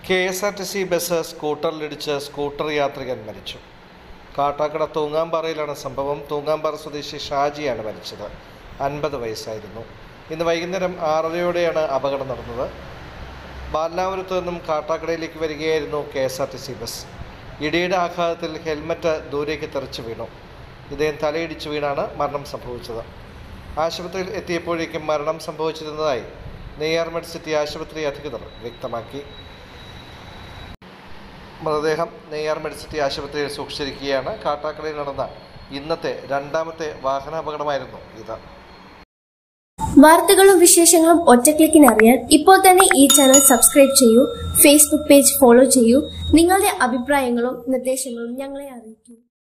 K S R T C bus സ്കൂട്ടറിലിടിച്ച് scooter യാത്രികൻ മരിച്ചു കാട്ടാക്കട തൂങ്ങാമ്പാറയിലാണ് സംഭവം തൂങ്ങാമ്പാറ സ്വദേശി ഷാജിയാണ് മരിച്ചത് അൻപത് വയസ്സായിരുന്നു ഇന്ന് വൈകുന്നേരം ആറരയോടെയാണ് അപകടം നടന്നത് ബാലാപുരത്ത് നിന്നും കാട്ടാക്കടയിലേക്ക് വരികയായിരുന്നു K S R T C bus ഇടിയുടെ ആഘാതത്തിൽ ഹെൽമറ്റ് ദൂരേക്ക് തെറിച്ചു വീണു ഇദ്ദേഹം തലയിടിച്ചു വീണാണ് മരണം സംഭവിച്ചത് ആശുപത്രിയിൽ എത്തിയപ്പോഴേക്കും മരണം സംഭവിച്ചിരുന്നതായി നെയ്യാർ മെഡിസിറ്റി ആശുപത്രി അധികൃതർ വ്യക്തമാക്കി മൃതദേഹം നെയ്യാർ മെഡിസിറ്റി ആശുപത്രിയിൽ സൂക്ഷിച്ചിരിക്കുകയാണ് കാട്ടാക്കടയിൽ നടന്ന ഇന്നത്തെ രണ്ടാമത്തെ വാഹനാപകടമായിരുന്നു ഇത് വാർത്തകളും വിശേഷങ്ങളും ഒറ്റക്ലിക്കിന് അറിയാൻ ഇപ്പോൾ തന്നെ ഈ ചാനൽ സബ്സ്ക്രൈബ് ചെയ്യൂ ഫേസ്ബുക്ക് പേജ് ഫോളോ ചെയ്യൂ നിങ്ങളുടെ അഭിപ്രായങ്ങളും നിർദ്ദേശങ്ങളും ഞങ്ങളെ അറിയിക്കൂ